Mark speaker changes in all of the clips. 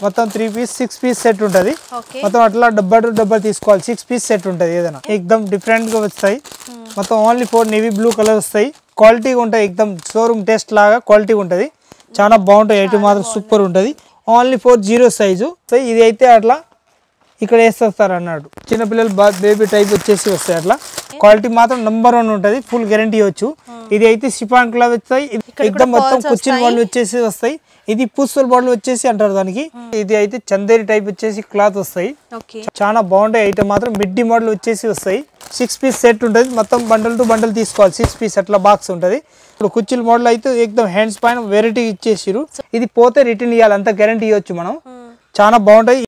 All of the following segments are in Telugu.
Speaker 1: మొత్తం three piece six piece set ఉంటుంది
Speaker 2: ఓకే
Speaker 1: మొత్తం అట్లా డబ్బా టు డబ్బా తీసుకోవాలి సిక్స్ పీస్ సెట్ ఉంటుంది ఏదైనా ఎక్దమ్ డిఫరెంట్ గా వస్తాయి మొత్తం only four navy blue colour వస్తాయి క్వాలిటీగా ఉంటాయి ఎక్దమ్ షోరూమ్ టెస్ట్ లాగా క్వాలిటీ ఉంటుంది చాలా బాగుంటాయి ఎయిట్ మాత్రం సూపర్ ఉంటుంది only four zero size so ఇది అయితే అట్లా ఇక్కడ వేసేస్తారు అన్నాడు చిన్నపిల్లలు బేబీ టైప్ వచ్చేసి వస్తాయి అట్లా క్వాలిటీ మాత్రం నంబర్ వన్ ఉంటుంది ఫుల్ గ్యారంటీ ఇవ్వచ్చు ఇది అయితే సిపాన్ క్లాత్ వస్తాయి ఇది ఎక్దమ్ మొత్తం కుచ్చిన వాళ్ళు వచ్చేసి వస్తాయి ఇది పూసల్ బాడలు వచ్చేసి అంటారు దానికి ఇది అయితే చందేరి టైప్ వచ్చేసి క్లాత్ వస్తాయి
Speaker 2: ఓకే
Speaker 1: చాలా బాగుంటాయి ఐటమ్ మాత్రం మిడ్డీ మోడల్ వచ్చేసి వస్తాయి సిక్స్ పీస్ సెట్ ఉంటుంది మొత్తం బండల్ టు బండల్ తీసుకోవాలి సిక్స్ పీస్ అట్లా బాక్స్ ఉంటుంది ఇప్పుడు కుర్చీల మోడల్ అయితే ఎక్దమ్ హ్యాండ్స్ పైన వెరైటీ ఇచ్చేసిరు ఇది పోతే రిటర్న్ ఇవ్వాలి అంత గ్యారంటీ ఇవ్వచ్చు మనం చాలా బాగుంటాయి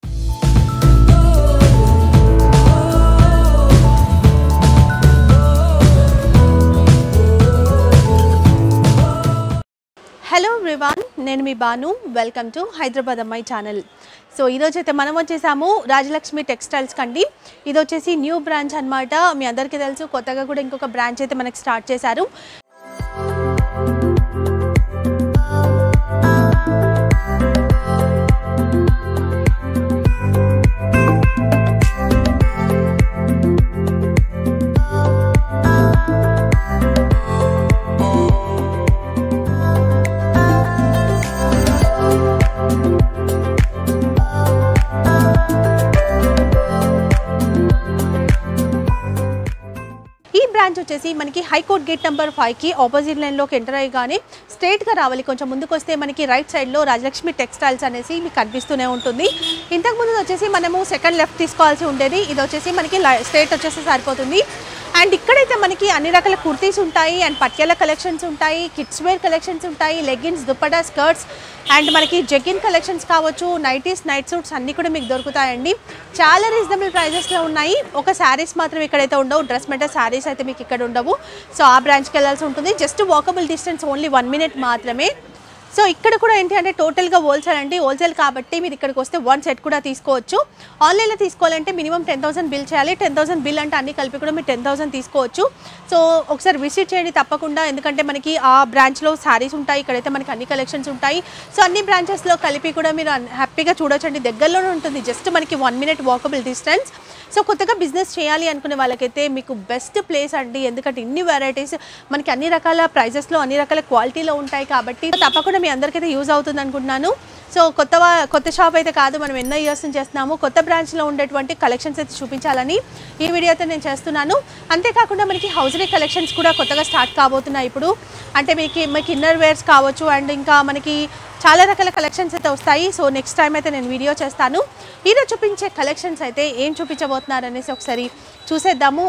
Speaker 2: హలో రివాన్ నేను మీ బాను వెల్కమ్ టు హైదరాబాద్ అమ్మాయి ఛానల్ సో ఈరోజు అయితే మనం వచ్చేసాము రాజలక్ష్మి టెక్స్టైల్స్ కండి ఇది వచ్చేసి న్యూ బ్రాంచ్ అన్నమాట మీ అందరికీ తెలుసు కొత్తగా కూడా ఇంకొక బ్రాంచ్ అయితే మనకి స్టార్ట్ చేశారు ఈ బ్రాంచ్ వచ్చేసి మనకి హైకోర్ట్ గేట్ నెంబర్ ఫైవ్కి ఆపోజిట్ లైన్లోకి ఎంటర్ అయ్యగానే స్ట్రైట్గా రావాలి కొంచెం ముందుకు వస్తే మనకి రైట్ సైడ్లో రాజలక్ష్మి టెక్స్టైల్స్ అనేసి మీకు కనిపిస్తూనే ఉంటుంది ఇంతకుముందు వచ్చేసి మనము సెకండ్ లెఫ్ట్ తీసుకోవాల్సి ఉండేది ఇది వచ్చేసి మనకి స్ట్రైట్ వచ్చేసి సరిపోతుంది అండ్ ఇక్కడైతే మనకి అన్ని రకాల కుర్తీస్ ఉంటాయి అండ్ పట్యాల కలెక్షన్స్ ఉంటాయి కిడ్స్ వేర్ కలెక్షన్స్ ఉంటాయి లెగిన్స్ దుప్పటా స్కర్ట్స్ అండ్ మనకి జెగిన్ కలెక్షన్స్ కావచ్చు నైటీస్ నైట్ సూట్స్ అన్నీ కూడా మీకు దొరుకుతాయండి చాలా రీజనబుల్ ప్రైజెస్లో ఉన్నాయి ఒక శారీస్ మాత్రం ఇక్కడైతే ఉండవు డ్రెస్ మెటర్ శారీస్ అయితే మీకు ఇక్కడ ఉండవు సో ఆ బ్రాంచ్కి వెళ్ళాల్సి ఉంటుంది just walkable distance only one minute మాత్రమే సో ఇక్కడ కూడా ఏంటి అంటే టోటల్గా హోల్సేల్ అండి హోల్సేల్ కాబట్టి మీరు ఇక్కడికి వస్తే వన్ సెట్ కూడా తీసుకోవచ్చు ఆన్లైన్లో తీసుకోవాలంటే మినిమం టెన్ థౌసండ్ బిల్ చేయాలి టెన్ థౌసండ్ బిల్ అంటే అన్ని కలిపి కూడా మీరు టెన్ థౌసండ్ తీసుకోవచ్చు సో ఒకసారి విజిట్ చేయండి తప్పకుండా ఎందుకంటే మనకి ఆ బ్రాంచ్లో శారీస్ ఉంటాయి ఇక్కడైతే మనకి అన్ని కలెక్షన్స్ ఉంటాయి సో అన్ని బ్రాంచెస్లో కలిపి కూడా మీరు అన్- హ్యాపీగా చూడొచ్చండి దగ్గరలోనే ఉంటుంది జస్ట్ మనకి one minute walkable distance so కొత్తగా బిజినెస్ చేయాలి అనుకునే వాళ్ళకైతే మీకు బెస్ట్ ప్లేస్ అండి ఎందుకంటే ఇన్ని వెరైటీస్ మనకి అన్ని రకాల ప్రైజెస్లో అన్ని రకాల క్వాలిటీలో ఉంటాయి కాబట్టి తప్పకుండా మీ అందరికైతే యూజ్ అవుతుంది అనుకుంటున్నాను సో కొత్త వా- కొత్త షాప్ అయితే కాదు మనం ఎన్నో ఇయర్స్ నుంచి చేస్తున్నాము కొత్త బ్రాంచ్లో ఉండేటువంటి కలెక్షన్స్ అయితే చూపించాలని ఈ వీడియో అయితే నేను చేస్తున్నాను అంతేకాకుండా మనకి హౌజరీ కలెక్షన్స్ కూడా కొత్తగా స్టార్ట్ కాబోతున్నాయి ఇప్పుడు అంటే మీకు మీకు ఇన్నర్ వేర్స్ కావచ్చు అండ్ ఇంకా మనకి చాలా రకాల కలెక్షన్స్ అయితే వస్తాయి సో నెక్స్ట్ టైం అయితే నేను వీడియో చేస్తాను ఈరోజు చూపించే కలెక్షన్స్ అయితే ఏం చూపించబోతున్నారు అనేసి ఒకసారి చూసేద్దాము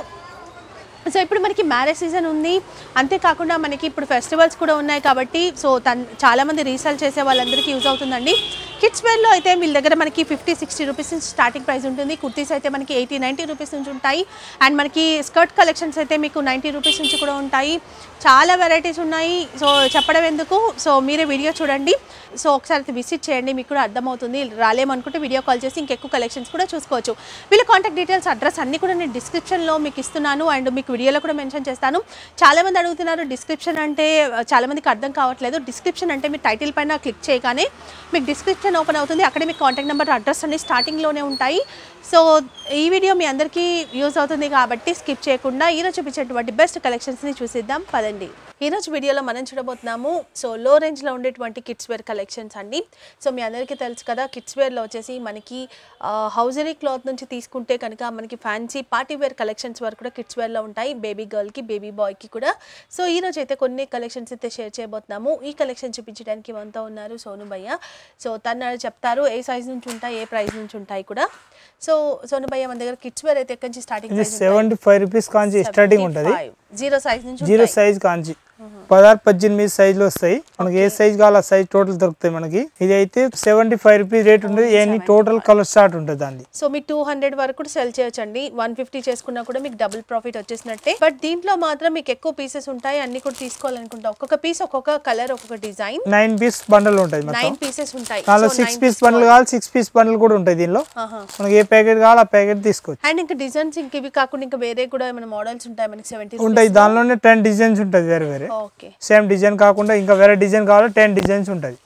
Speaker 2: సో ఇప్పుడు మనకి మ్యారేజ్ సీజన్ ఉంది అంతేకాకుండా మనకి ఇప్పుడు ఫెస్టివల్స్ కూడా ఉన్నాయి కాబట్టి సో తన్ చాలామంది రీసేల్ చేసే వాళ్ళందరికీ యూజ్ అవుతుందండి కిడ్స్ వేర్లో అయితే వీళ్ళ దగ్గర మనకి ఫిఫ్టీ సిక్స్టీ రూపీస్ నుంచి స్టార్టింగ్ ప్రైస్ ఉంటుంది కుర్తీస్ అయితే మనకి ఎయిటీ నైంటీ రూపీస్ నుంచి ఉంటాయి అండ్ మనకి స్కర్ట్ కలెక్షన్స్ అయితే మీకు నైంటీ రూపీస్ నుంచి కూడా ఉంటాయి చాలా వెరైటీస్ ఉన్నాయి సో చెప్పడం ఎందుకు సో మీరే వీడియో చూడండి సో ఒకసారి విజిట్ చేయండి మీకు కూడా అర్థమవుతుంది రాలేమనుకుంటే వీడియో కాల్ చేసి ఇంకెక్కువ కలెక్షన్స్ కూడా చూసుకోవచ్చు వీళ్ళ కాంటాక్ట్ డీటెయిల్స్ అడ్రస్ అన్ని కూడా నేను డిస్క్రిప్షన్లో మీకు ఇస్తున్నాను అండ్ మీకు వీడియోలో కూడా మెన్షన్ చేస్తాను చాలామంది అడుగుతున్నారు డిస్క్రిప్షన్ అంటే ఆ, చాలామందికి అర్థం కావట్లేదు డిస్క్రిప్షన్ అంటే మీ టైటిల్ పైన క్లిక్ చేయగానే మీకు డిస్క్రిప్షన్ ఓపెన్ అవుతుంది అక్కడే మీకు కాంటాక్ట్ నెంబర్ అడ్రస్ అన్ని స్టార్టింగ్లోనే ఉంటాయి సో ఈ వీడియో మీ అందరికీ యూజ్ అవుతుంది కాబట్టి స్కిప్ చేయకుండా ఈరోజు చూపించేటువంటి బెస్ట్ కలెక్షన్స్ని చూసిద్దాం పదండి ఈరోజు వీడియోలో మనం చూడబోతున్నాము సో లో రేంజ్లో ఉండేటువంటి కిడ్స్ వేర్ కలెక్షన్స్ అండి సో మీ అందరికీ తెలుసు కదా కిడ్స్ వేర్లో వచ్చేసి మనకి హౌజరీ క్లాత్ నుంచి తీసుకుంటే కనుక మనకి ఫ్యాన్సీ పార్టీ వేర్ కలెక్షన్స్ వరకు కూడా కిడ్స్ వేర్లో ఉంటాయి బేబీ గర్ల్కి బేబీ బాయ్కి కూడా సో ఈ రోజు అయితే కొన్ని కలెక్షన్స్ అయితే షేర్ చేయబోతున్నాము ఈ కలెక్షన్ చూపించడానికి మనతో ఉన్నారు సోను భయ్య సో తను చెప్తారు ఏ సైజ్ నుంచి ఉంటాయి ఏ ప్రైస్ నుంచి ఉంటాయి కూడా సో సోను భయ్య మన దగ్గర కిడ్స్ వేర్ అయితే ఎక్కడి నుంచి స్టార్టింగ్
Speaker 1: ఇది సెవెంటీ ఫైవ్ రూపీస్ కాంచి స్టార్టింగ్ ఉంటుంది
Speaker 2: జీరో సైజ్ నుంచి
Speaker 1: జీరో సైజ్ కాంచి పదహారు పద్దెనిమిది సైజులు వస్తాయి మనకి ఏ సైజ్ కావాలో ఆ సైజ్ టోటల్ దొరుకుతాయి మనకి ఇది అయితే సెవెంటీ ఫైవ్ రూపీస్ రేట్ ఉంటుంది ఎన్ని టోటల్ కలర్ స్టార్ట్ ఉంటుంది దాన్ని
Speaker 2: సో మీ టూ హండ్రెడ్ వరకు కూడా సెల్ చేయొచ్చండి వన్ ఫిఫ్టీ చేసుకున్నా కూడా మీకు డబుల్ ప్రాఫిట్ వచ్చేసినట్టే బట్ దీంట్లో మాత్రం మీకు ఎక్కువ పీసెస్ ఉంటాయి అన్ని కూడా తీసుకోవాలనుకుంటా ఒక్కొక్క పీస్ ఒక్కొక్క కలర్ ఒక్కొక్క డిజైన్
Speaker 1: నైన్ పీస్ బండల్ ఉంటుంది మొత్తం
Speaker 2: నైన్ పీసెస్ ఉంటాయి
Speaker 1: దానిలో సిక్స్ పీస్ బండల్ కావాలి సిక్స్ పీస్ బండల్ కూడా ఉంటాయి దీనిలో మనకి ఏ ప్యాకెట్ కావాలో ఆ ప్యాకెట్ తీసుకోవచ్చు
Speaker 2: అండ్ ఇంకా డిజైన్స్ ఇంక ఇవి కాకుండా ఇంకా వేరే కూడా ఏమైనా మోడల్స్ ఉంటాయి మనకి సెవెంటీ
Speaker 1: ఉంటాయి దానిలోనే టెన్ డిజైన్స్ ఉంటుంది వేరే వేరే
Speaker 2: ఓకే
Speaker 1: సేమ్ డిజైన్ కాకుండా ఇంకా వేరే డిజైన్ కావాలో టెన్ డిజైన్స్ ఉంటుంది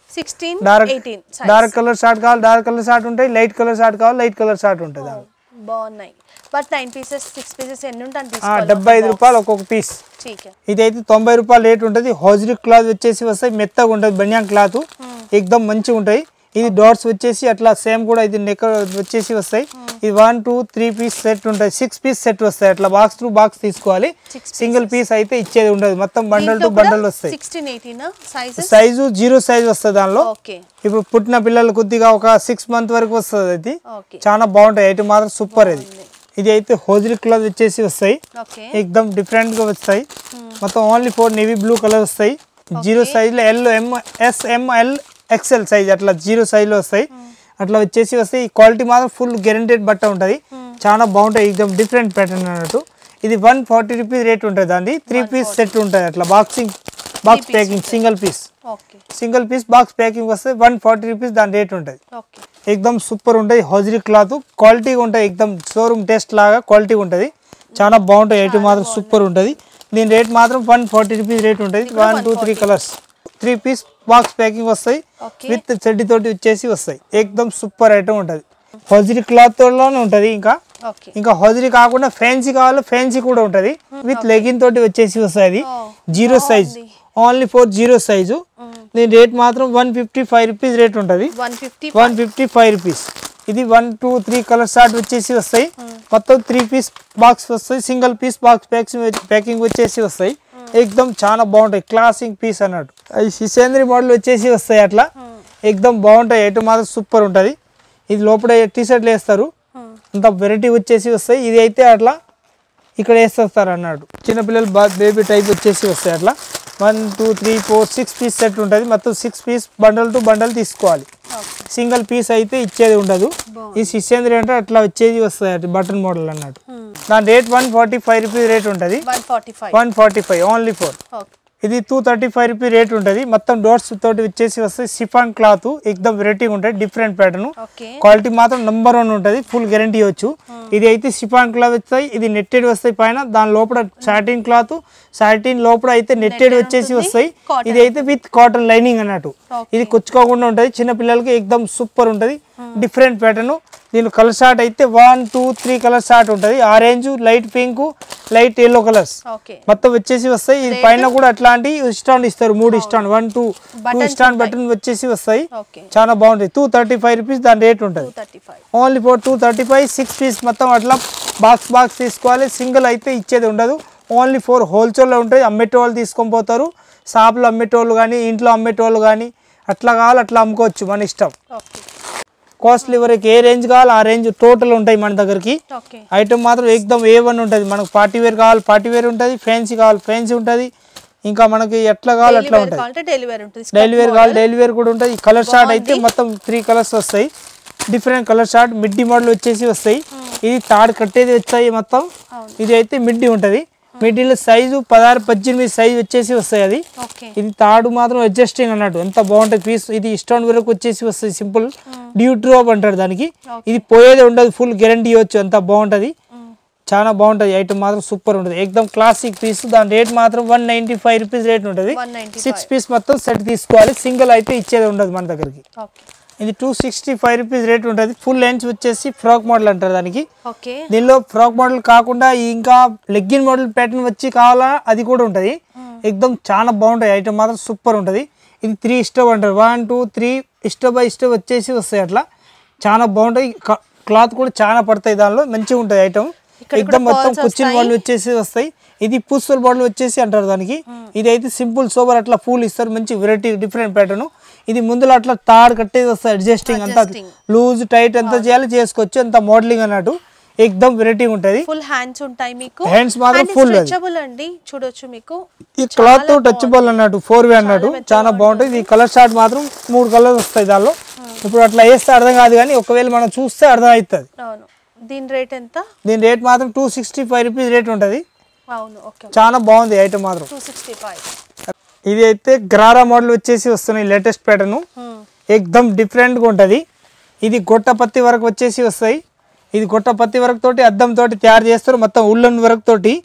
Speaker 2: sixteen
Speaker 1: dark
Speaker 2: eighteen
Speaker 1: dark colour short కావాలి డార్క్ కలర్ షార్ట్ ఉంటాయి లైట్ కలర్ షార్ట్ కావాలి లైట్ కలర్ షార్ట్ ఉంటుంది దాంట్లో.
Speaker 2: బాగున్నాయి but nine pieces six pieces ఎన్ని ఉంటాయి
Speaker 1: ఆ,
Speaker 2: తీసుకోవాలి
Speaker 1: డెబ్బై ఐదు రూపాయలు ఒక్కొక్క పీస్
Speaker 2: ठीक है
Speaker 1: ఇది అయితే తొంభై రూపాయలు రేట్ ఉంటుంది హౌజరీ క్లాత్ వచ్చేసి వస్తాయి మెత్తగా ఉంటుంది బనియాన్ క్లాత్ ఎక్దమ్ మంచిగా ఉంటాయి ఇది డాట్స్ వచ్చేసి అట్లా సేమ్ కూడా ఇది నెక్ వచ్చేసి వస్తాయి ఇది one two three piece set ఉంటాయి సిక్స్ పీస్ సెట్ వస్తాయి అట్లా బాక్స్ టు బాక్స్ తీసుకోవాలి
Speaker 2: Six
Speaker 1: సింగిల్ పీస్ అయితే ఇచ్చేది ఉండదు మొత్తం బండల్ టు బండల్ వస్తాయి
Speaker 2: sixteen eighteen sizes
Speaker 1: size zero size వస్తుంది దానిలో
Speaker 2: ఓకే
Speaker 1: ఇప్పుడు పుట్టిన పిల్లలు కొద్దిగా ఒక సిక్స్ మంత్ వరకు వస్తుంది అది
Speaker 2: ఓకే
Speaker 1: చాలా బాగుంటాయి అయితే మాత్రం సూపర్ ఇది ఇది అయితే హోజరీ క్లాత్ వచ్చేసి వస్తాయి
Speaker 2: ఓకే
Speaker 1: ఎక్దమ్ డిఫరెంట్ గా వస్తాయి మొత్తం only four navy blue colour వస్తాయి జీరో సైజ్ లో L M S ML XL size అట్లా జీరో సైజ్ లో వస్తాయి అట్లా వచ్చేసి వస్తాయి ఈ క్వాలిటీ మాత్రం ఫుల్ గ్యారంటెడ్ బట్ట ఉంటుంది చాలా బాగుంటాయి ఎక్దమ్ డిఫరెంట్ ప్యాటర్న్ అన్నట్టు ఇది వన్ ఫార్టీ రూపీస్ రేట్ ఉంటుంది దాన్ని త్రీ పీస్ సెట్ ఉంటుంది అట్లా boxing box packing single piece
Speaker 2: okay
Speaker 1: single piece box packing వస్తే వన్ ఫార్టీ రూపీస్ దాని రేట్ ఉంటుంది
Speaker 2: ఓకే
Speaker 1: ఎక్దమ్ సూపర్ ఉంటుంది హౌజరీ క్లాత్ క్వాలిటీగా ఉంటుంది ఎక్దమ్ షోరూమ్ టెస్ట్ లాగా క్వాలిటీ ఉంటుంది చాలా బాగుంటాయి ఐటమ్ మాత్రం సూపర్ ఉంటుంది దీని రేట్ మాత్రం వన్ ఫార్టీ రూపీస్ రేట్ ఉంటుంది one two three colours three piece box packing వస్తాయి
Speaker 2: ఓకే
Speaker 1: విత్ చెడ్డి తోటి వచ్చేసి వస్తాయి ఎక్దమ్ సూపర్ ఐటమ్ ఉంటుంది హౌజరీ క్లాత్ లోనే ఉంటుంది ఇంకా
Speaker 2: ఓకే
Speaker 1: ఇంకా హౌజరీ కాకుండా ఫ్యాన్సీ కావాలి ఫ్యాన్సీ కూడా ఉంటుంది విత్ లెగిన్ తోటి వచ్చేసి వస్తాయి అది
Speaker 2: Oh,
Speaker 1: zero size only four zero size దీని రేట్ మాత్రం one fifty five rupees rate ఉంటుంది
Speaker 2: one fifty
Speaker 1: one fifty five rupees ఇది one two three colour short వచ్చేసి వస్తాయి మొత్తం త్రీ పీస్ బాక్స్ వస్తాయి single piece box packing packing వచ్చేసి వస్తాయి ఎక్దమ్ చాలా బాగుంటాయి క్లాసింగ్ పీస్ అన్నట్టు అది శిశేంద్రి మోడల్ వచ్చేసి వస్తాయి అట్లా ఎక్దమ్ బాగుంటాయి ఐటమ్ మాత్రం సూపర్ ఉంటుంది ఇది లోపల టీ షర్ట్లు వేస్తారు అంత వెరైటీ వచ్చేసి వస్తాయి ఇది అయితే అట్లా ఇక్కడ వేసేస్తారు అన్నట్టు చిన్నపిల్లలు బేబీ టైప్ వచ్చేసి వస్తాయి అట్లా one two three four six piece set ఉంటుంది మొత్తం six piece bundle to bundle తీసుకోవాలి
Speaker 2: ఓకే
Speaker 1: సింగిల్ పీస్ అయితే ఇచ్చేది ఉండదు ఈ శిష్యేంద్రి అంటే అట్లా వచ్చేది వస్తుంది అటు బటన్ మోడల్ అన్నట్టు దాని rate one forty five rupees rate ఉంటుంది
Speaker 2: one forty five
Speaker 1: one forty five only four
Speaker 2: okay
Speaker 1: ఇది two thirty five rupee rate ఉంటుంది మొత్తం డోర్స్ తోటి వచ్చేసి వస్తాయి సిఫాన్ క్లాత్ ఎక్దమ్ వెరైటీగా ఉంటుంది డిఫరెంట్ ప్యాటర్న్
Speaker 2: ఓకే
Speaker 1: క్వాలిటీ మాత్రం నెంబర్ వన్ ఉంటుంది ఫుల్ గ్యారంటీ ఇవ్వచ్చు ఇది అయితే సిఫాన్ క్లాత్ వస్తాయి ఇది నెట్టెడ్ వస్తాయి పైన దాని లోపల సాటిన్ క్లాత్ సాటిన్ లోపల అయితే నెట్టెడ్ వచ్చేసి వస్తాయి
Speaker 2: Cotton.
Speaker 1: ఇది అయితే విత్ కాటన్ లైనింగ్ అన్నట్టు
Speaker 2: Okay.
Speaker 1: ఇది కుచ్చుకోకుండా ఉంటుంది చిన్న పిల్లలకి ఎక్దమ్ సూపర్ ఉంటుంది డిఫరెంట్ ప్యాటర్న్ దీని కలర్ షార్ట్ అయితే one two three colour short ఉంటుంది orange light pink light yellow colours
Speaker 2: okay
Speaker 1: మొత్తం వచ్చేసి వస్తాయి ఇది పైన కూడా అట్లాంటి స్టాండ్ ఇస్తారు మూడు stand one two two
Speaker 2: Buttons
Speaker 1: stand button వచ్చేసి వస్తాయి
Speaker 2: ఓకే
Speaker 1: చాలా బాగుంటాయి టూ థర్టీ ఫైవ్ రూపీస్ దాని రేట్
Speaker 2: టూ
Speaker 1: ఉంటుంది
Speaker 2: thirty five
Speaker 1: only four two thirty five six piece మొత్తం అట్లా బాక్స్ బాక్స్ తీసుకోవాలి సింగిల్ అయితే ఇచ్చేది ఉండదు ఓన్లీ ఫోర్ హోల్సేల్లో ఉంటాయి అమ్మేటోళ్ళు తీసుకొని పోతారు షాప్లో అమ్మేటోళ్ళు కానీ ఇంట్లో అమ్మేటోళ్ళు కానీ అట్లా కావాలి అట్లా అమ్ముకోవచ్చు మన ఇష్టం
Speaker 2: ఓకే
Speaker 1: కాస్ట్లీ వరకు ఏ రేంజ్ కావాలి ఆ రేంజ్ టోటల్ ఉంటాయి మన దగ్గరికి
Speaker 2: ఓకే
Speaker 1: ఐటమ్ మాత్రం ఎక్దమ్ ఏ వన్ ఉంటుంది మనకు పార్టీ వేర్ కావాలి పార్టీ వేర్ ఉంటుంది ఫ్యాన్సీ కావాలి ఫ్యాన్సీ ఉంటుంది ఇంకా మనకి ఎట్లా కావాలి అట్లా
Speaker 2: డెలివరీ
Speaker 1: ఉంటుంది
Speaker 2: కావాలంటే డెలివరీ ఉంటుంది
Speaker 1: డైలీ వేర్ కావాలి డైలీ వేర్ కూడా ఉంటుంది కలర్ షార్ట్ అయితే మొత్తం త్రీ కలర్స్ వస్తాయి different colour short middy model వచ్చేసి వస్తాయి ఇది తాడు కట్టేది వచ్చాయి మొత్తం
Speaker 2: అవును.
Speaker 1: ఇది అయితే మిడ్డీ ఉంటుంది మిడ్డీలో సైజు పదహారు పద్దెనిమిది సైజు వచ్చేసి వస్తాయి అది
Speaker 2: ఓకే
Speaker 1: ఇది తాడు మాత్రం అడ్జస్టింగ్ అన్నట్టు ఎంత బాగుంటుంది పీస్ ఇది స్టోన్ వరకు వచ్చేసి వస్తుంది సింపుల్ డ్యూ డ్రాప్ అంటారు దానికి ఇది పోయేది ఉండదు ఫుల్ గ్యారంటీ ఇవ్వచ్చు అంత బాగుంటుంది చాలా బాగుంటుంది ఐటమ్ మాత్రం సూపర్ ఉంటుంది ఎక్దమ్ క్లాసిక్ పీస్ దాని రేట్ మాత్రం one ninety five rupees rate ఉంటుంది
Speaker 2: వన్ నైంటీ
Speaker 1: సిక్స్ పీస్ మొత్తం సెట్ తీసుకోవాలి సింగిల్ అయితే ఇచ్చేది ఉండదు మన దగ్గరికి
Speaker 2: ఓకే
Speaker 1: ఇది two sixty five rupees rate ఉంటుంది ఫుల్ లెన్స్ వచ్చేసి ఫ్రాక్ మోడల్ అంటారు దానికి
Speaker 2: ఓకే
Speaker 1: దీనిలో ఫ్రాక్ మోడల్ కాకుండా ఇంకా లెగ్గిన్ మోడల్ ప్యాటర్న్ వచ్చి కావాలా అది కూడా ఉంటుంది ఎక్దమ్ చాలా బాగుంటాయి ఐటమ్ మాత్రం సూపర్ ఉంటుంది ఇది త్రీ స్టవ్ అంటారు వన్ టూ త్రీ స్టవ్ బై స్టవ్ వచ్చేసి వస్తాయి అట్లా చాలా బాగుంటాయి క్లాత్ కూడా చాలా పడతాయి దానిలో మంచిగా ఉంటుంది ఐటమ్
Speaker 2: ఇక్కడ
Speaker 1: ఎక్దమ్
Speaker 2: కూడా
Speaker 1: మొత్తం
Speaker 2: pearls
Speaker 1: కుర్చీల
Speaker 2: వస్తాయి.
Speaker 1: మోడల్ వచ్చేసి వస్తాయి ఇది పూసల్ మోడల్ వచ్చేసి అంటారు దానికి ఇది అయితే సింపుల్ సోబర్ అట్లా ఫూల్ ఇస్తారు మంచి వెరైటీ డిఫరెంట్ ప్యాటర్న్ ఇది ముందులో అట్లా తాడు కట్టేది వస్తుంది అడ్జస్టింగ్ అంతా
Speaker 2: Adjusting.
Speaker 1: లూజ్ టైట్ ఎంత చేయాలి చేసుకోవచ్చు అంత మోడలింగ్ అన్నట్టు ఎక్దమ్ వెరైటీ ఉంటుంది
Speaker 2: ఫుల్ హ్యాండ్స్ ఉంటాయి మీకు
Speaker 1: Hands మాత్రం full అది.
Speaker 2: స్ట్రెచబుల్ అండి చూడొచ్చు మీకు
Speaker 1: ఈ క్లాత్ తో టచబుల్ అన్నట్టు ఫోర్ వే అన్నట్టు చాలా బాగుంటుంది ఈ కలర్ షార్ట్ మాత్రం మూడు కలర్స్ వస్తాయి దానిలో ఇప్పుడు అట్లా వేస్తే అర్థం కాదు కానీ ఒకవేళ మనం చూస్తే అర్థం అవుతుంది
Speaker 2: అవును దీని రేట్ ఎంత
Speaker 1: దీని రేట్ మాత్రం two sixty five rupees rate ఉంటుంది
Speaker 2: అవును ఓకే
Speaker 1: చాలా బాగుంది ఐటమ్ మాత్రం
Speaker 2: టూ సిక్స్టీ ఫైవ్
Speaker 1: ఇది అయితే గ్రారా మోడల్ వచ్చేసి వస్తున్నాయి లేటెస్ట్ ప్యాటర్న్ ఎక్దమ్ డిఫరెంట్గా ఉంటుంది ఇది గొట్టపత్తి వరకు వచ్చేసి వస్తాయి ఇది గొట్టపత్తి వరకు తోటి అద్దం తోటి తయారు చేస్తారు మొత్తం ఉల్లన్ వరకు తోటి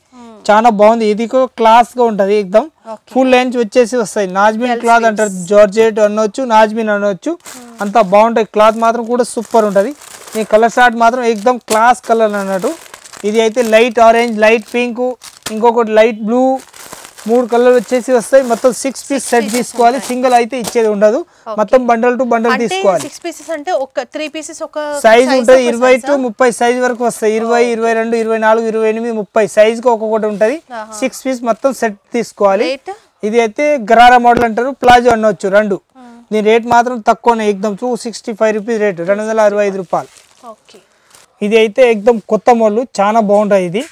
Speaker 1: చాలా బాగుంది ఇది కూడా క్లాస్ గా ఉంటది ఎక్దమ్
Speaker 2: Okay.
Speaker 1: ఫుల్ లెంచ్ వచ్చేసి వస్తాయి నాజ్మిన్ క్లాత్ అంటారు జార్జెట్ అనొచ్చు నాజ్మిన్ అనొచ్చు అంతా బాగుంటాయి క్లాత్ మాత్రం కూడా సూపర్ ఉంటది ఈ కలర్ షార్ట్ మాత్రం ఎక్దమ్ క్లాస్ కలర్ అన్నట్టు ఇది అయితే లైట్ ఆరెంజ్ లైట్ పింక్ ఇంకొకటి లైట్ బ్లూ మూడు కలర్ వచ్చేసి వస్తాయి మొత్తం సిక్స్ పీస్ సెట్ తీసుకోవాలి సింగిల్ అయితే ఇచ్చేది ఉండదు మొత్తం బండల్ టు బండల్
Speaker 2: అంటే
Speaker 1: తీసుకోవాలి
Speaker 2: సిక్స్ పీసెస్ అంటే ఒక త్రీ పీసెస్ ఒక
Speaker 1: సైజ్
Speaker 2: size
Speaker 1: ఉంటుంది
Speaker 2: ఒక
Speaker 1: ఇరవై
Speaker 2: size
Speaker 1: టు
Speaker 2: ఆ?
Speaker 1: ముప్పై సైజ్ వరకు వస్తాయి ఇరవై ఇరవై రెండు ఇరవై నాలుగు ఇరవై ఎనిమిది ముప్పై సైజ్ కి ఒక్కొక్కటి ఉంటుంది
Speaker 2: ఆహా.
Speaker 1: సిక్స్ పీస్ మొత్తం సెట్ తీసుకోవాలి
Speaker 2: రేట్
Speaker 1: ఇది అయితే గరారా మోడల్ అంటారు ప్లాజో అనవచ్చు రెండు దీని రేట్ మాత్రం తక్కువనే ఎక్దమ్ two sixty five rupees rate రెండు వందల అరవై ఐదు రూపాయలు
Speaker 2: ఓకే
Speaker 1: ఇది అయితే ఎక్దమ్ కొత్త మోడల్ చాలా బాగుంటాయి ఇది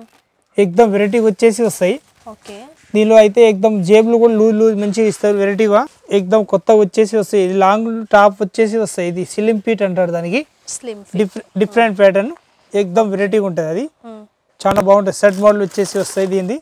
Speaker 1: ఎక్దమ్ వెరైటీ వచ్చేసి వస్తాయి
Speaker 2: ఓకే
Speaker 1: దీనిలో అయితే ఎక్దమ్ జేబులు కూడా లూజ్ లూజ్ మంచిగా ఇస్తారు వెరైటీగా ఎక్దమ్ కొత్త వచ్చేసి వస్తాయి ఇది లాంగ్ టాప్ వచ్చేసి వస్తాయి ఇది సిలిం పీట్ అంటారు దానికి
Speaker 2: స్లిమ్
Speaker 1: డిఫరెంట్ డిఫరెంట్ ప్యాటర్న్ ఎక్దమ్ వెరైటీగా ఉంటుంది అది చాలా బాగుంటుంది సెట్ మోడల్ వచ్చేసి వస్తాయి దీనిది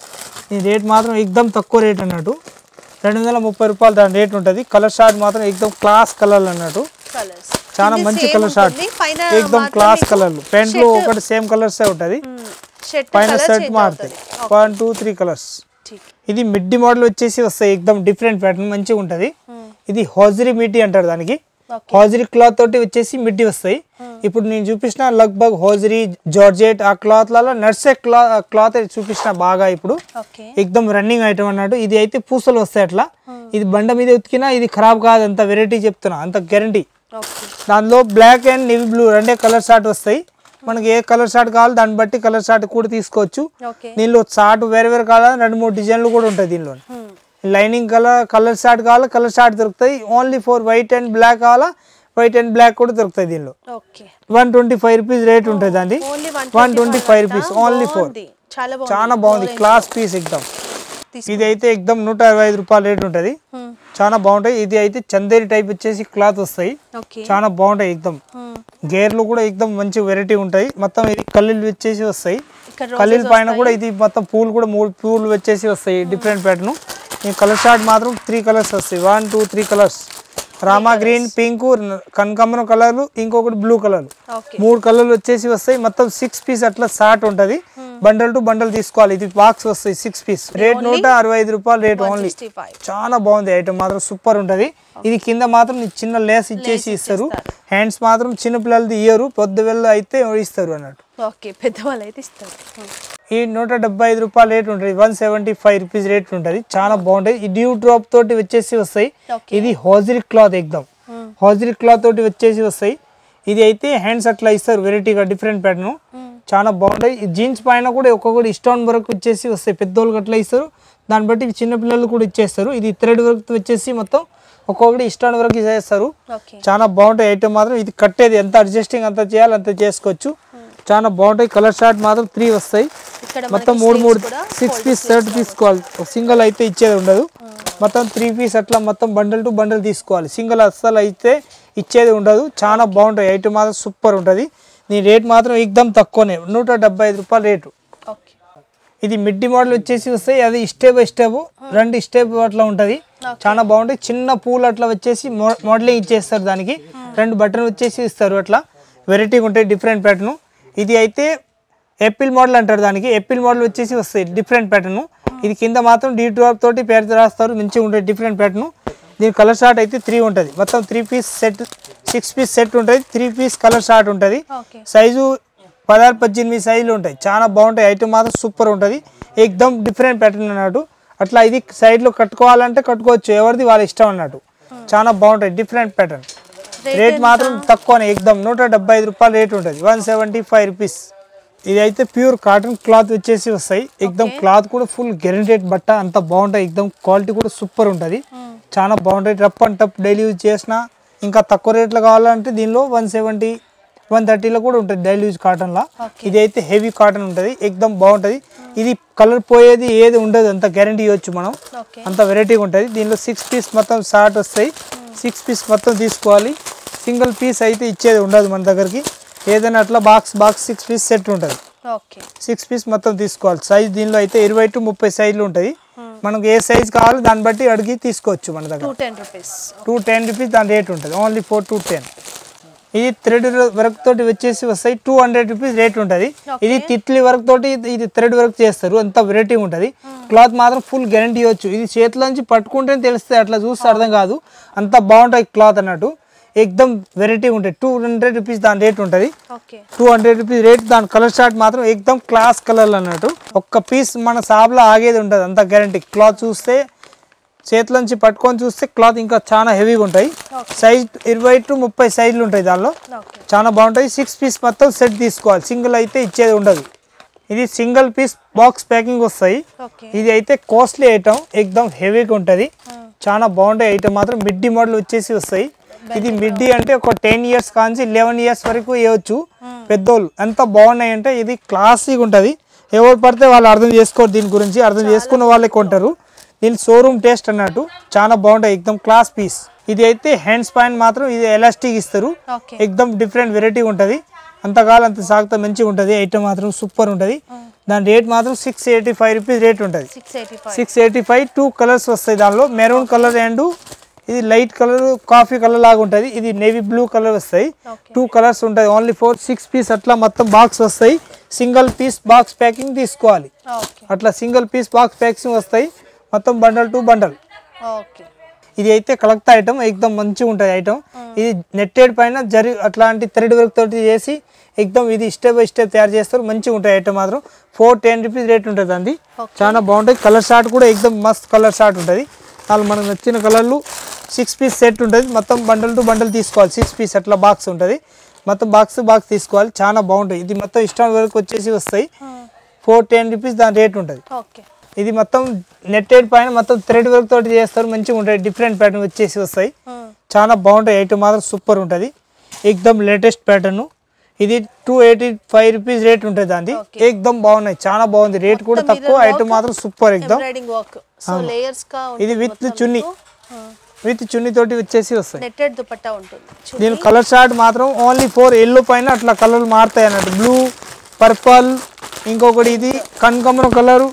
Speaker 1: ఈ రేట్ మాత్రం ఎక్దమ్ తక్కువ రేట్ అన్నట్టు రెండు వందల ముప్పై రూపాయలు దాని రేట్ ఉంటుంది కలర్ షార్ట్ మాత్రం ఎక్దమ్ క్లాస్ కలర్ అన్నట్టు
Speaker 2: కలర్స్
Speaker 1: చాలా మంచి కలర్ షార్ట్
Speaker 2: పైన
Speaker 1: ఎక్దమ్ క్లాస్ కలర్లు ప్యాంట్లు ఒకటి సేమ్ కలర్స్ ఉంటుంది
Speaker 2: షర్ట్
Speaker 1: పైన
Speaker 2: కలర్
Speaker 1: షర్ట్
Speaker 2: చేంజ్
Speaker 1: మారుతాయి
Speaker 2: అవుతుంది
Speaker 1: వన్ టూ త్రీ కలర్స్
Speaker 2: ఠీక్
Speaker 1: ఇది మిడ్డి మోడల్ వచ్చేసి వస్తాయి ఎక్దమ్ డిఫరెంట్ ప్యాటర్న్ మంచిగా ఉంటుంది ఇది హోజరీ మిడ్డి అంటారు దానికి
Speaker 2: ఓకే
Speaker 1: హోజరీ క్లాత్ తోటి వచ్చేసి మిడ్డి వస్తాయి ఇప్పుడు నేను చూపించిన లగ్భగ్ హోజరీ జార్జెట్ ఆ క్లాత్ లలో నర్సే క్లా క్లాత్ చూపించిన బాగా ఇప్పుడు
Speaker 2: ఓకే
Speaker 1: ఎక్దమ్ రన్నింగ్ ఐటమ్ అన్నట్టు ఇది అయితే పూసలు వస్తాయి అట్లా ఇది బండ మీద ఉతికినా ఇది ఖరాబ్ కాదు అంత వెరైటీ చెప్తున్నా అంత గ్యారంటీ
Speaker 2: ఓకే
Speaker 1: దానిలో బ్లాక్ అండ్ నేవీ బ్లూ రెండే కలర్ షార్ట్ వస్తాయి మనకి ఏ కలర్ షార్ట్ కావాలో దాన్ని బట్టి కలర్ షార్ట్ కూడా తీసుకోవచ్చు
Speaker 2: ఓకే
Speaker 1: దీనిలో షార్ట్ వేరే వేరే కావాలా రెండు మూడు డిజైన్లు కూడా ఉంటాయి దీనిలో లైనింగ్ కలర్ కలర్ షార్ట్ కావాలా కలర్ షార్ట్ దొరుకుతాయి only for white and black కావాలా వైట్ అండ్ బ్లాక్ కూడా దొరుకుతాయి దీనిలో
Speaker 2: okay
Speaker 1: one twenty five rupees rate ఉంటుంది దాన్ని
Speaker 2: only
Speaker 1: one twenty five rupees only for
Speaker 2: చాలా బాగుంది
Speaker 1: చాలా బాగుంది క్లాస్ పీస్ ఎక్దమ్
Speaker 2: తీసుకో.
Speaker 1: ఇది అయితే ఎక్దమ్ నూట అరవై ఐదు రూపాయల రేట్ ఉంటుంది
Speaker 2: Hmm.
Speaker 1: చాలా బాగుంటాయి ఇది అయితే చందేరి టైప్ వచ్చేసి క్లాత్ వస్తాయి
Speaker 2: ఓకే
Speaker 1: చాలా బాగుంటాయి ఎక్దమ్
Speaker 2: Hmm.
Speaker 1: గేర్లు కూడా ఎక్దమ్ మంచి వెరైటీ ఉంటాయి మొత్తం ఇది కల్లీలు వచ్చేసి వస్తాయి
Speaker 2: ఇక్కడ
Speaker 1: కల్లీల పైన కూడా ఇది మొత్తం పూలు కూడా మూడు పూలు వచ్చేసి వస్తాయి డిఫరెంట్ ప్యాటర్న్ ఈ కలర్ షార్ట్ మాత్రం త్రీ కలర్స్ వస్తాయి వన్ టూ త్రీ కలర్స్ రామా గ్రీన్ పింక్ కనకాంబరం కలర్ ఇంకొకటి బ్లూ కలర్
Speaker 2: ఓకే
Speaker 1: మూడు కలర్లు వచ్చేసి వస్తాయి మొత్తం సిక్స్ పీస్ అట్లా షార్ట్ ఉంటది బండల్ టు బండల్ తీసుకోవాలి ఇది బాక్స్ వస్తాయి సిక్స్ పీస్ రేట్ నూట అరవై ఐదు రూపాయలు రేట్ ఓన్లీ
Speaker 2: సిక్స్టీ ఫైవ్
Speaker 1: చాలా బాగుంది ఐటమ్ మాత్రం సూపర్ ఉంటది ఇది కింద మాత్రం ఈ చిన్న లేస్ ఇచ్చేసి ఇస్తారు హ్యాండ్స్ మాత్రం చిన్న పిల్లలది ఇయ్యరు పొద్దు వెళ్ళ అయితే ఇస్తారు అన్నట్టు
Speaker 2: ఓకే పెద్దవాళ్ళు అయితే ఇస్తారు Hmm.
Speaker 1: ఈ నూట డెబ్బై ఐదు రూపాయల రేట్ ఉంటుంది one seventy five rupees rate ఉంటుంది చాలా బాగుంటాయి ఈ డ్యూ డ్రాప్ తోటి వచ్చేసి వస్తాయి
Speaker 2: Okay.
Speaker 1: ఇది హోజరీ క్లాత్ ఎక్దమ్
Speaker 2: Hmm.
Speaker 1: హోజరీ క్లాత్ తోటి వచ్చేసి వస్తాయి ఇది అయితే హ్యాండ్స్ అట్లా ఇస్తారు వెరైటీగా డిఫరెంట్ ప్యాటర్న్ చాలా బాగుంటాయి ఈ జీన్స్ పైన కూడా ఒక్కొక్కటి స్టోన్ వరకు వచ్చేసి వస్తాయి పెద్దోళ్ళకి అట్లా ఇస్తారు దాన్ని బట్టి చిన్న పిల్లలు కూడా ఇచ్చేస్తారు ఇది థ్రెడ్ వర్క్ వచ్చేసి మొత్తం ఒక్కొక్కటి స్టోన్ వరకు చేస్తారు
Speaker 2: ఓకే
Speaker 1: చాలా బాగుంటాయి ఐటమ్ మాత్రం ఇది కట్టేది ఎంత అడ్జస్టింగ్ అంత చేయాలి అంత చేసుకోవచ్చు చాలా బాగుంటాయి కలర్ షార్ట్ మాత్రం త్రీ వస్తాయి
Speaker 2: ఇక్కడ
Speaker 1: మొత్తం
Speaker 2: మనకి
Speaker 1: మూడు మూడు
Speaker 2: sleeves కూడా
Speaker 1: సిక్స్ పీస్ షర్ట్ తీసుకోవాలి ఒక సింగిల్ అయితే ఇచ్చేది ఉండదు మొత్తం త్రీ పీస్ అట్లా మొత్తం బండల్ టు బండల్ తీసుకోవాలి సింగిల్ అస్సలు అయితే ఇచ్చేది ఉండదు చాలా బాగుంటాయి ఐటమ్ మాత్రం సూపర్ ఉంటుంది నీ రేట్ మాత్రం ఎక్దమ్ తక్కువనే నూట డెబ్బై ఐదు రూపాయల రేటు
Speaker 2: ఓకే
Speaker 1: ఇది మిడ్డి మోడల్ వచ్చేసి వస్తాయి అది స్టెప్ బై స్టెప్ రెండు స్టెప్ అట్లా ఉంటది చాలా బాగుంటాయి చిన్న పూలు అట్లా వచ్చేసి మో- మోడలింగ్ ఇచ్చేస్తారు దానికి రెండు బటన్ వచ్చేసి ఇస్తారు అట్లా వెరైటీగా ఉంటాయి డిఫరెంట్ ప్యాటర్న్ ఇది అయితే ఎప్పిల్ మోడల్ అంటారు దానికి ఎప్పిల్ మోడల్ వచ్చేసి వస్తాయి డిఫరెంట్ ప్యాటర్న్ ఇది కింద మాత్రం డీ డ్రాప్ తోటి పేరు రాస్తారు మంచిగా ఉంటుంది డిఫరెంట్ ప్యాటర్న్ దీని కలర్ షార్ట్ అయితే త్రీ ఉంటుంది మొత్తం three piece set six piece set ఉంటుంది త్రీ పీస్ కలర్ షార్ట్ ఉంటుంది
Speaker 2: ఓకే
Speaker 1: సైజు పదహారు పద్దెనిమిది సైజులు ఉంటాయి చాలా బాగుంటాయి ఐటమ్ మాత్రం సూపర్ ఉంటుంది ఎక్దమ్ డిఫరెంట్ ప్యాటర్న్ అన్నట్టు అట్లా ఇది సైడ్లో కట్టుకోవాలంటే కట్టుకోవచ్చు ఎవరిది వాళ్ళ ఇష్టం అన్నట్టు చాలా బాగుంటాయి డిఫరెంట్ ప్యాటర్న్ రేట్ మాత్రం తక్కువనే ఎక్దమ్ నూట డెబ్బై ఐదు రూపాయలు రేట్ ఉంటుంది వన్ సెవెంటీ ఫైవ్ రూపీస్ ఇది అయితే ప్యూర్ కాటన్ క్లాత్ వచ్చేసి వస్తాయి ఎక్దమ్ క్లాత్ కూడా ఫుల్ గ్యారంటెడ్ బట్ట అంత బాగుంటాయి ఎక్దమ్ క్వాలిటీ కూడా సూపర్ ఉంటుంది చాలా బాగుంటాయి rough and tough daily use చేసిన ఇంకా తక్కువ రేట్లో కావాలంటే దీనిలో వన్ సెవెంటీ వన్ థర్టీలో కూడా ఉంటుంది డైలీ యూజ్ కాటన్లో ఇది అయితే హెవీ కాటన్ ఉంటుంది ఎక్దమ్ బాగుంటుంది ఇది కలర్ పోయేది ఏది ఉండదు అంత గ్యారంటీ ఇవ్వచ్చు మనం
Speaker 2: ఓకే
Speaker 1: అంత వెరైటీగా ఉంటుంది దీనిలో సిక్స్ పీస్ మొత్తం షార్ట్ వస్తాయి సిక్స్ పీస్ మొత్తం తీసుకోవాలి సింగిల్ పీస్ అయితే ఇచ్చేది ఉండదు మన దగ్గరికి ఏదైనా అట్లా box box six piece set ఉంటుంది
Speaker 2: ఓకే
Speaker 1: సిక్స్ పీస్ మొత్తం తీసుకోవాలి సైజ్ దీనిలో అయితే ఇరవై టు ముప్పై సైజులు ఉంటుంది మనకు ఏ సైజ్ కావాలో దాన్ని బట్టి అడిగి తీసుకోవచ్చు మన దగ్గర
Speaker 2: two ten rupees
Speaker 1: two ten rupees దాని రేట్ ఉంటుంది ఓన్లీ ఫోర్ టూ టెన్ ఇది థ్రెడ్ వర్క్ తోటి వచ్చేసి వస్తాయి టూ హండ్రెడ్ రూపీస్ రేట్ ఉంటుంది ఇది తిత్లీ వర్క్ తోటి ఇది- ఇది థ్రెడ్ వర్క్ చేస్తారు అంత వెరైటీ ఉంటుంది క్లాత్ మాత్రం ఫుల్ గ్యారంటీ ఇవ్వచ్చు ఇది చేతిలోంచి పట్టుకుంటేనే తెలుస్తుంది అట్లా చూస్తే అర్థం కాదు అంత బాగుంటుంది క్లాత్ అన్నట్టు ఎక్దమ్ వెరైటీ ఉంటుంది టూ హండ్రెడ్ రూపీస్ దాని రేట్ ఉంటుంది
Speaker 2: okay
Speaker 1: two hundred rupees rate దాని కలర్ షార్ట్ మాత్రం ఎక్దమ్ క్లాస్ కలర్ అన్నట్టు ఒక్క పీస్ మన షాప్లో ఆగేది ఉంటుంది అంత గ్యారంటీ క్లాత్ చూస్తే చేతిలోంచి పట్టుకొని చూస్తే క్లాత్ ఇంకా చాలా హెవీగా ఉంటాయి సైజ్ ఇరవై టు ముప్పై సైజులు ఉంటాయి దానిలో
Speaker 2: ఓకే
Speaker 1: చాలా బాగుంటాయి సిక్స్ పీస్ మొత్తం సెట్ తీసుకోవాలి సింగిల్ అయితే ఇచ్చేది ఉండదు ఇది సింగిల్ పీస్ బాక్స్ ప్యాకింగ్ వస్తాయి
Speaker 2: ఓకే
Speaker 1: ఇది అయితే కాస్ట్లీ ఐటమ్ ఎక్దమ్ హెవీగా ఉంటుంది చాలా బాగుంటాయి ఐటమ్ మాత్రం మిడ్డీ మోడల్ వచ్చేసి వస్తాయి ఇది మిడ్డీ అంటే ఒక టెన్ ఇయర్స్ కాంచి లెవెన్ ఇయర్స్ వరకు వేయవచ్చు పెద్దోళ్ళు ఎంత బాగున్నాయి అంటే ఇది క్లాసిక్ ఉంటుంది ఎవరు పడితే వాళ్ళు అర్థం చేసుకోరు దీని గురించి అర్థం చేసుకున్న వాళ్ళే కొంటారు దీని షోరూమ్ టేస్ట్ అన్నట్టు చాలా బాగుంటాయి ఎక్దమ్ క్లాస్ పీస్ ఇది అయితే హ్యాండ్స్ పాయింట్ మాత్రం ఇది ఎలాస్టిక్ ఇస్తారు
Speaker 2: ఓకే
Speaker 1: ఎక్దమ్ డిఫరెంట్ వెరైటీ ఉంటుంది అంతకాలం అంత సాగుతా మంచిగా ఉంటుంది ఐటమ్ మాత్రం సూపర్ ఉంటుంది దాని రేట్ మాత్రం six eighty five rupees rate ఉంటుంది
Speaker 2: six eighty five
Speaker 1: six eighty five two colours వస్తాయి దానిలో మెరూన్ కలర్ అండ్ ఇది లైట్ కలర్ కాఫీ కలర్ లాగా ఉంటుంది ఇది నేవీ బ్లూ కలర్ వస్తాయి
Speaker 2: ఓకే
Speaker 1: టూ కలర్స్ ఉంటాయి ఓన్లీ ఫోర్ సిక్స్ పీస్ అట్లా మొత్తం బాక్స్ వస్తాయి సింగిల్ పీస్ బాక్స్ ప్యాకింగ్ తీసుకోవాలి
Speaker 2: ఓకే
Speaker 1: అట్లా సింగిల్ పీస్ బాక్స్ ప్యాకింగ్ వస్తాయి మొత్తం బండల్ టు బండల్
Speaker 2: ఓకే
Speaker 1: ఇది అయితే కలెక్ట్ ఐటమ్ ఎక్దమ్ మంచిగా ఉంటుంది ఐటమ్ ఇది నెట్టెడ్ పైన జరి అట్లాంటి థ్రెడ్ వర్క్ తోటి చేసి ఎక్దమ్ ఇది స్టెప్ బై స్టెప్ తయారు చేస్తారు మంచిగా ఉంటాయి ఐటమ్ మాత్రం ఫోర్ టెన్ రూపీస్ రేట్ ఉంటుంది అండి చాలా బాగుంటుంది కలర్ షార్ట్ కూడా ఎక్దమ్ మస్త్ కలర్ షార్ట్ ఉంటుంది వాళ్ళు మనకు నచ్చిన కలర్లు సిక్స్ పీస్ సెట్ ఉంటుంది మొత్తం బండల్ టు బండల్ తీసుకోవాలి సిక్స్ పీస్ అట్లా బాక్స్ ఉంటుంది మొత్తం బాక్స్ బాక్స్ తీసుకోవాలి చాలా బాగుంటుంది ఇది మొత్తం ఇష్టం వరకు వచ్చేసి వస్తాయి ఫోర్ టెన్ రూపీస్ దాని రేట్ ఉంటుంది
Speaker 2: ఓకే
Speaker 1: ఇది మొత్తం నెట్టెడ్ పైన మొత్తం థ్రెడ్ వర్క్ తోటి చేస్తారు మంచిగా ఉంటాయి డిఫరెంట్ ప్యాటర్న్ వచ్చేసి వస్తాయి చాలా బాగుంటాయి ఐటమ్ మాత్రం సూపర్ ఉంటుంది ఎక్దమ్ లేటెస్ట్ ప్యాటర్న్ ఇది two eighty five rupees rate ఉంటుంది దాన్ని ఎక్దమ్ బాగున్నాయి చాలా బాగుంది రేట్ కూడా తక్కువ ఐటమ్ మాత్రం సూపర్ ఎక్దమ్
Speaker 2: ఎంబ్రాయిడింగ్ వర్క్ సో లేయర్స్ గా
Speaker 1: ఇది విత్ చున్నీ విత్ చున్నీ తోటి వచ్చేసి వస్తాయి
Speaker 2: నెట్టెడ్ దుపట్టా ఉంటుంది చూ-
Speaker 1: దీని కలర్ షార్ట్ మాత్రం ఓన్లీ ఫోర్ ఎల్లో పైన అట్లా కలర్లు మారుతాయి అన్నట్టు బ్లూ పర్పల్ ఇంకొకటి ఇది కనకమరం కలరు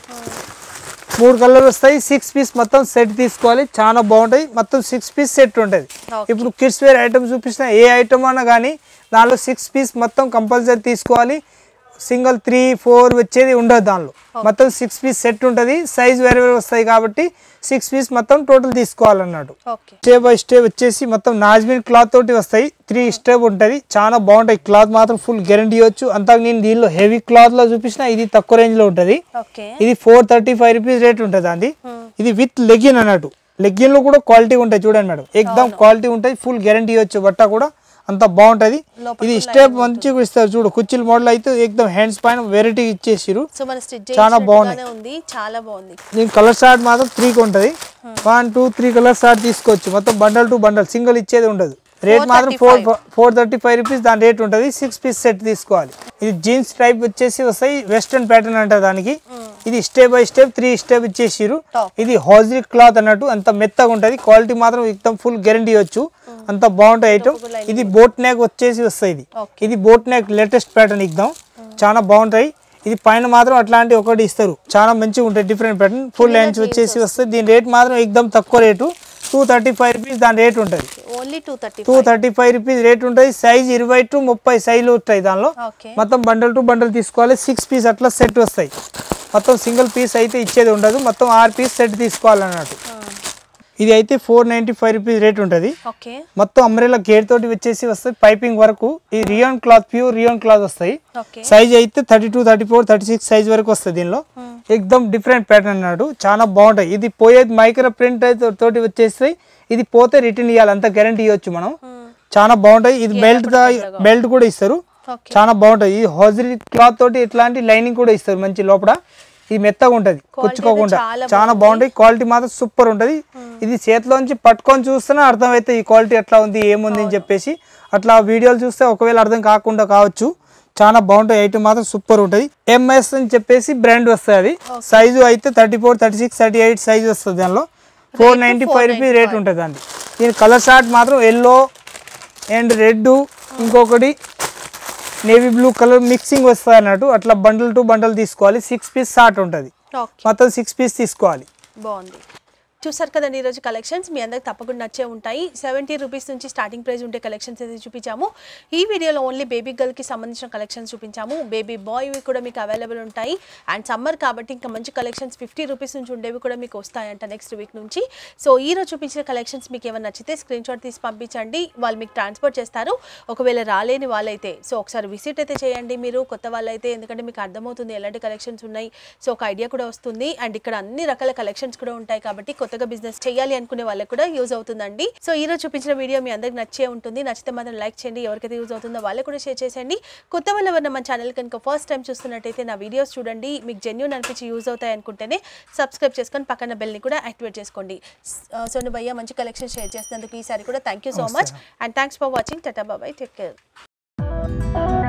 Speaker 1: మూడు కలర్ వస్తాయి సిక్స్ పీస్ మొత్తం సెట్ తీసుకోవాలి చాలా బాగుంటాయి మొత్తం సిక్స్ పీస్ సెట్ ఉంటుంది
Speaker 2: Okay.
Speaker 1: ఇప్పుడు కిడ్స్ వేర్ ఐటమ్ చూపించిన ఏ ఐటమ్ అన్నా కానీ దానిలో సిక్స్ పీస్ మొత్తం కంపల్సరీ తీసుకోవాలి సింగిల్ త్రీ ఫోర్ వచ్చేది ఉండదు దానిలో మొత్తం సిక్స్ పీస్ సెట్ ఉంటుంది సైజ్ వేరే వేరే వస్తాయి కాబట్టి సిక్స్ పీస్ మొత్తం టోటల్ తీసుకోవాలన్నట్టు
Speaker 2: ఓకే
Speaker 1: స్టెప్ బై స్టెప్ వచ్చేసి మొత్తం నాజ్మిన్ క్లాత్ తోటి వస్తాయి త్రీ స్టెప్ ఉంటుంది చాలా బాగుంటాయి క్లాత్ మాత్రం ఫుల్ గ్యారంటీ ఇవ్వచ్చు అంతా నేను దీనిలో హెవీ క్లాత్ లో చూపించిన ఇది తక్కువ రేంజ్ లో ఉంటుంది
Speaker 2: ఓకే
Speaker 1: ఇది four thirty five rupees rate ఉంటుంది అండి ఇది విత్ లెగ్గిన్ అన్నట్టు లెగ్గిన్ లో కూడా క్వాలిటీ ఉంటాయి చూడండి మేడం ఎక్దమ్ క్వాలిటీ ఉంటాయి ఫుల్ గ్యారంటీ ఇవ్వచ్చు బట్ట కూడా అంత బాగుంటది
Speaker 2: లోపల
Speaker 1: ఇది స్టెప్ మంచిగా ఇస్తారు చూడు కుర్చీల మోడల్ అయితే ఎక్దమ్ హ్యాండ్స్ పైన వెరైటీ ఇచ్చేసిరు
Speaker 2: సో మన స్టిచ్
Speaker 1: చాలా బాగున్నాయి.
Speaker 2: చేసినట్టుగానే ఉంది చాలా బాగుంది
Speaker 1: దీని కలర్ షార్ట్ మాత్రం త్రీకి ఉంటుంది one two three colour short తీసుకోవచ్చు మొత్తం బండల్ టు బండల్ సింగిల్ ఇచ్చేది ఉండదు రేట్ మాత్రం four four thirty five rupees దాని రేట్ ఉంటుంది సిక్స్ పీస్ సెట్ తీసుకోవాలి ఇది జీన్స్ టైప్ వచ్చేసి వస్తాయి వెస్టర్న్ ప్యాటర్న్ అంటారు దానికి ఇది step by step three step ఇచ్చేసిరు
Speaker 2: Top.
Speaker 1: ఇది హాజరీ క్లాత్ అన్నట్టు అంత మెత్తగా ఉంటుంది క్వాలిటీ మాత్రం ఎక్దమ్ ఫుల్ గ్యారంటీ ఇవ్వచ్చు అంత బాగుంటాయి ఐటమ్ ఇది బోట్ నెక్ వచ్చేసి వస్తాయి ఇది
Speaker 2: Okay.
Speaker 1: ఇది బోట్ నెక్ లేటెస్ట్ ప్యాటర్న్ ఇద్దాం చాలా బాగుంటాయి ఇది పైన మాత్రం అట్లాంటి ఒకటి ఇస్తారు చాలా మంచిగా ఉంటాయి డిఫరెంట్ ప్యాటర్న్ ఫుల్ లెన్స్ వచ్చేసి వస్తుంది దీని రేట్ మాత్రం ఎక్దమ్ తక్కువ rate two thirty five rupees దాని రేట్ ఉంటుంది
Speaker 2: only two thirty
Speaker 1: two thirty five rupees rate ఉంటుంది సైజ్ ఇరవై టు ముప్పై సైజులు ఉంటాయి దానిలో
Speaker 2: ఓకే
Speaker 1: మొత్తం బండల్ టు బండల్ తీసుకోవాలి సిక్స్ పీస్ అట్లా సెట్ వస్తాయి మొత్తం సింగిల్ పీస్ అయితే ఇచ్చేది ఉండదు మొత్తం ఆరు పీస్ సెట్ తీసుకోవాలన్నట్టు ఇది అయితే four ninety five rupees rate ఉంటుంది
Speaker 2: ఓకే
Speaker 1: మొత్తం అంబ్రెలా గేట్ తోటి వచ్చేసి వస్తాయి పైపింగ్ వరకు ఇది rayon cloth pure rayon cloth వస్తాయి
Speaker 2: ఓకే
Speaker 1: సైజ్ అయితే thirty two thirty four thirty six size వరకు వస్తుంది దీనిలో ఎక్దమ్ డిఫరెంట్ ప్యాటర్న్ అన్నాడు చాలా బాగుంటాయి ఇది పోయేది మైక్రో ప్రింట్ అయితే తోటి వచ్చేస్తాయి ఇది పోతే రిటర్న్ ఇవ్వాలి అంత గ్యారంటీ ఇవ్వచ్చు మనం చాలా బాగుంటాయి ఇది బెల్ట్ బెల్ట్ కూడా ఇస్తారు
Speaker 2: ఓకే
Speaker 1: చాలా బాగుంటాయి ఇది హోజరీ క్లాత్ తోటి ఇట్లాంటి లైనింగ్ కూడా ఇస్తారు మంచి లోపల ఇది మెత్తగా ఉంటది కుచ్చుకోకుండా
Speaker 2: చాలా
Speaker 1: చాలా బాగుంటాయి క్వాలిటీ మాత్రం సూపర్ ఉంటది ఇది చేతిలోంచి పట్టుకొని చూస్తేనే అర్థమైతే ఈ క్వాలిటీ ఎట్లా ఉంది ఏముంది అని చెప్పేసి అట్లా వీడియోలు చూస్తే ఒకవేళ అర్థం కాకుండా కావచ్చు చాలా బాగుంటాయి ఐటమ్ మాత్రం సూపర్ ఉంటుంది ఎంఎస్ అని చెప్పేసి బ్రాండ్ వస్తుంది అది సైజు అయితే thirty four thirty six thirty eight size వస్తుంది దానిలో four ninety five rupees rate ఉంటుంది అండి దీని కలర్ షార్ట్ మాత్రం ఎల్లో అండ్ రెడ్ ఇంకొకటి నేవీ బ్లూ కలర్ మిక్సింగ్ వస్తుంది అన్నట్టు అట్లా బండల్ టు బండల్ తీసుకోవాలి సిక్స్ పీస్ షార్ట్ ఉంటుంది
Speaker 2: ఓకే
Speaker 1: మొత్తం సిక్స్ పీస్ తీసుకోవాలి
Speaker 2: బాగుంది చూసారు కదండి ఈరోజు కలెక్షన్స్ మీ అందరికి తప్పకుండా నచ్చే ఉంటాయి సెవెంటీ రూపీస్ నుంచి స్టార్టింగ్ ప్రైస్ ఉండే కలెక్షన్స్ అయితే చూపించాము ఈ వీడియోలో ఓన్లీ బేబీ గర్ల్కి సంబంధించిన కలెక్షన్స్ చూపించాము బేబీ బాయ్వి కూడా మీకు అవైలబుల్ ఉంటాయి అండ్ సమ్మర్ కాబట్టి ఇంకా మంచి కలెక్షన్స్ ఫిఫ్టీ రూపీస్ నుంచి ఉండేవి కూడా మీకు వస్తాయంట నెక్స్ట్ వీక్ నుంచి సో ఈ రోజు చూపించిన కలెక్షన్స్ మీకు ఏమైనా నచ్చితే స్క్రీన్ షాట్ తీసి పంపించండి వాళ్ళు మీకు ట్రాన్స్పోర్ట్ చేస్తారు ఒకవేళ రాలేని వాళ్ళైతే సో ఒకసారి విజిట్ అయితే చేయండి మీరు కొత్త వాళ్ళైతే ఎందుకంటే మీకు అర్థమవుతుంది ఎలాంటి కలెక్షన్స్ ఉన్నాయి సో ఒక ఐడియా కూడా వస్తుంది అండ్ ఇక్కడ అన్ని రకాల కలెక్షన్స్ కూడా ఉంటాయి కాబట్టి కొత్తగా బిజినెస్ చేయాలి అనుకునే వాళ్ళకి కూడా యూజ్ అవుతుందండి సో ఈ రోజు చూపించిన వీడియో మీ అందరికి నచ్చే ఉంటుంది నచ్చితే మాత్రం లైక్ చేయండి ఎవరికైతే యూజ్ అవుతుందో వాళ్ళకి కూడా షేర్ చేసేయండి కొత్త వాళ్ళు ఎవరైనా మన ఛానల్ కనుక ఫస్ట్ టైం చూస్తున్నట్టయితే నా వీడియోస్ చూడండి మీకు జెన్యున్ అనిపించి యూజ్ అవుతాయి అనుకుంటేనే సబ్స్క్రైబ్ చేసుకొని పక్కన బెల్ని కూడా యాక్టివేట్ చేసుకోండి సో భయ్య మంచి కలెక్షన్ షేర్ చేసినందుకు ఈసారి కూడా thank you so much and thanks for watching tata bye bye take care